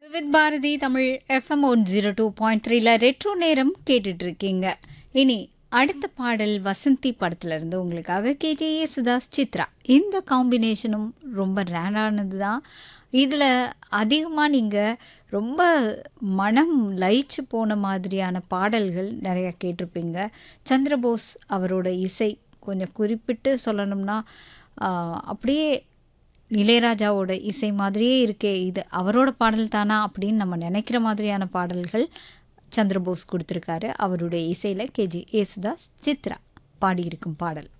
with Bharathi Tamil FM one zero two point த்ரீல retro நேரம் கேட்டுட்டு இருக்கீங்க இனி அடுத்த பாடல் வசந்தி படத்துல இருந்து உங்களுக்காக கேஜேஏ சுதாஸ் சித்ரா இந்த காம்பினேஷனும் ரொம்ப ரேரானது தான் இதில் அதிகமாக நீங்கள் ரொம்ப மனம் லயிச்சு போன மாதிரியான பாடல்கள் நிறையா கேட்டிருப்பீங்க சந்திரபோஸ் அவரோட இசை கொஞ்சம் குறிப்பிட்டு சொல்லணும்னா ஆஹ், அப்படியே இளையராஜாவோட இசை மாதிரியே இருக்கே இது அவரோட பாடல் தானா அப்படின்னு நம்ம நினைக்கிற மாதிரியான பாடல்கள் சந்திரபோஸ் கொடுத்துருக்காரு அவருடைய இசையில் கேஜி ஏசுதாஸ் சித்ரா பாடியிருக்கும் பாடல்